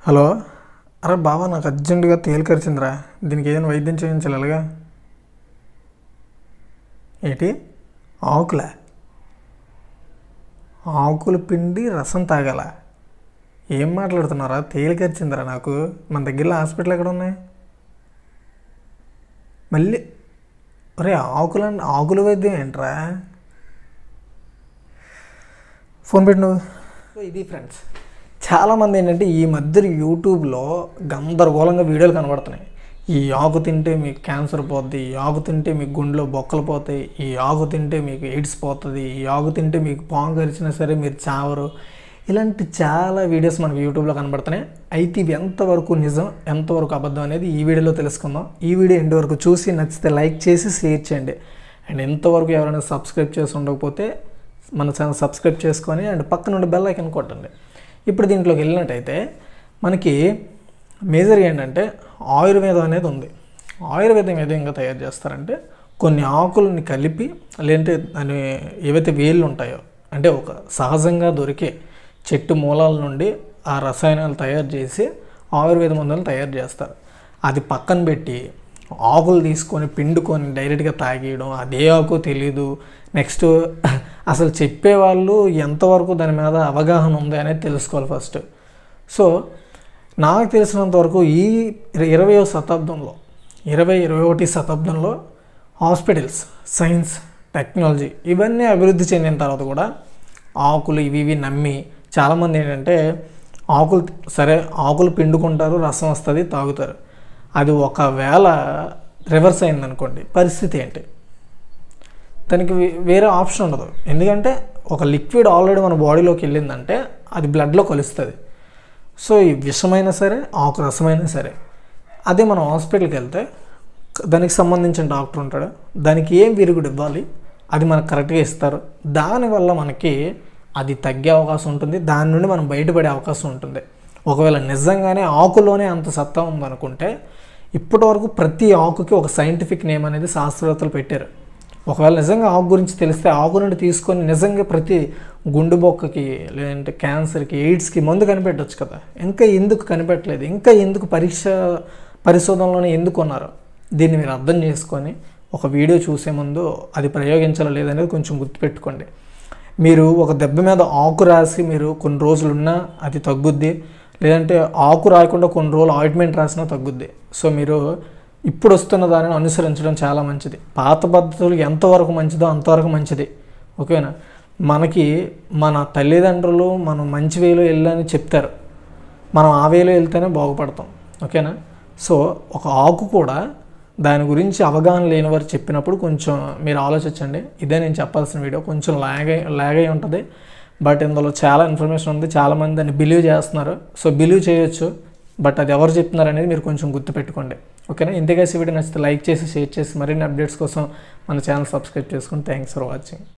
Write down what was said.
hello అరే బావా నాకు అర్జెంటుగా తేలికరిచిందిరా దీనికి ఏదైనా వైద్యం చేయించాలి అలాగా ఏంటి ఆకులా ఆకులు పిండి రసం తాగాల ఏం మాట్లాడుతున్నారా తేలికరిచిందిరా నాకు మన దగ్గరలో హాస్పిటల్ ఎక్కడ ఉన్నాయి మళ్ళీ ఒరే ఆకులు ఆకుల వైద్యం ఏంట్రా ఫోన్ పెట్టు నువ్వు సో ఇది ఫ్రెండ్స్ చాలామంది ఏంటంటే ఈ మధ్య యూట్యూబ్లో గందరగోళంగా వీడియోలు కనబడుతున్నాయి ఈ ఆకు తింటే మీకు క్యాన్సర్ పోద్ది ఈ ఆకు తింటే మీకు గుండెలో బొక్కలు పోతాయి ఈ ఆకు తింటే మీకు ఎయిడ్స్ పోతుంది ఈ ఆకు తింటే మీకు పాము కరిచినా సరే మీరు చావరు ఇలాంటి చాలా వీడియోస్ మనకు యూట్యూబ్లో కనబడుతున్నాయి అయితే ఇవి ఎంతవరకు నిజం ఎంతవరకు అబద్ధం అనేది ఈ వీడియోలో తెలుసుకుందాం ఈ వీడియో ఎండ్ వరకు చూసి నచ్చితే లైక్ చేసి షేర్ చేయండి అండ్ ఎంతవరకు ఎవరైనా సబ్స్క్రైబ్ చేసి ఉండకపోతే మన ఛానల్ సబ్స్క్రైబ్ చేసుకొని అండ్ పక్కన ఉండే బెల్ ఐకన్ కొట్టండి ఇప్పుడు దీంట్లోకి వెళ్ళినట్టయితే మనకి మేజర్ ఏంటంటే ఆయుర్వేదం అనేది ఉంది ఆయుర్వేదం ఏ విధంగా తయారు చేస్తారంటే కొన్ని ఆకులని కలిపి లేదంటే దాని ఏవైతే వేళ్ళు ఉంటాయో అంటే ఒక సహజంగా దొరికే చెట్టు మూలాల నుండి ఆ రసాయనాలు తయారు చేసి ఆయుర్వేద మందులు తయారు చేస్తారు అది పక్కన పెట్టి ఆకులు తీసుకొని పిండుకొని డైరెక్ట్గా తాగేయడం అదే ఆకు తెలీదు నెక్స్ట్ అసలు చెప్పేవాళ్ళు ఎంతవరకు దాని మీద అవగాహన ఉంది అనేది తెలుసుకోవాలి ఫస్ట్ సో నాకు తెలిసినంత వరకు ఈ ఇరవయో శతాబ్దంలో ఇరవై ఇరవై ఒకటి శతాబ్దంలో హాస్పిటల్స్ సైన్స్ టెక్నాలజీ ఇవన్నీ అభివృద్ధి చెందిన తర్వాత కూడా ఆకులు ఇవి ఇవి నమ్మి చాలామంది ఏంటంటే ఆకులు సరే ఆకులు పిండుకుంటారు రసం వస్తుంది తాగుతారు అది ఒకవేళ రివర్స్ అయిందనుకోండి పరిస్థితి ఏంటి దానికి వే- వేరే ఆప్షన్ ఉండదు ఎందుకంటే ఒక లిక్విడ్ ఆల్రెడీ మన బాడీలోకి వెళ్ళిందంటే అది బ్లడ్లో కలుస్తుంది సో ఈ విషమైనా సరే ఆకు రసమైనా సరే అదే మనం హాస్పిటల్కి వెళ్తే దానికి సంబంధించిన డాక్టర్ ఉంటాడు దానికి ఏం విరుగుడు ఇవ్వాలి అది మనకు కరెక్ట్గా ఇస్తారు దానివల్ల మనకి అది తగ్గే అవకాశం ఉంటుంది దాని నుండి మనం బయటపడే అవకాశం ఉంటుంది ఒకవేళ నిజంగానే ఆకులోనే అంత సత్తా ఉందనుకుంటే ఇప్పటివరకు ప్రతి ఆకుకి ఒక సైంటిఫిక్ నేమ్ అనేది శాస్త్రవేత్తలు పెట్టారు ఒకవేళ నిజంగా ఆకు గురించి తెలిస్తే ఆకు నుండి తీసుకొని నిజంగా ప్రతి గుండె బొక్కకి లేదంటే క్యాన్సర్కి ఎయిడ్స్కి మందు కనిపెట్టవచ్చు కదా ఇంకా ఎందుకు కనిపెట్టలేదు ఇంకా ఎందుకు పరీక్ష పరిశోధనలోనే ఎందుకు ఉన్నారు దీన్ని మీరు అర్థం చేసుకొని ఒక వీడియో చూసే ముందు అది ప్రయోగించాలో లేదనేది కొంచెం గుర్తుపెట్టుకోండి మీరు ఒక దెబ్బ మీద ఆకు రాసి మీరు కొన్ని రోజులు ఉన్నా అది తగ్గుద్ది లేదంటే ఆకు రాయకుండా కొన్ని రోజులు ఆయింట్మెంట్ రాసినా తగ్గుద్ది సో మీరు ఇప్పుడు వస్తున్న దానిని అనుసరించడం చాలా మంచిది పాత పద్ధతులు ఎంతవరకు మంచిదో అంతవరకు మంచిది ఓకేనా మనకి మన తల్లిదండ్రులు మనం మంచి వేలో వెళ్ళని చెప్తారు మనం ఆ వేలో వెళ్తేనే బాగుపడతాం ఓకేనా సో ఒక ఆకు కూడా దాని గురించి అవగాహన లేని వారు చెప్పినప్పుడు కొంచెం మీరు ఆలోచించండి ఇదే నేను చెప్పాల్సిన వీడియో కొంచెం లాగ్ అయి లాగ్ అయి ఉంటుంది బట్ ఇందులో చాలా ఇన్ఫర్మేషన్ ఉంది చాలామంది దాన్ని బిలీవ్ చేస్తున్నారు సో బిలీవ్ చేయొచ్చు బట్ అది ఎవరు చెప్తున్నారు అనేది మీరు కొంచెం గుర్తుపెట్టుకోండి ఓకేనా ఇంతకేసి వీడియో నచ్చితే లైక్ చేసి షేర్ చేసి మరిన్ని అప్డేట్స్ కోసం మన ఛానల్ సబ్స్క్రైబ్ చేసుకుని థ్యాంక్స్ ఫర్ వాచింగ్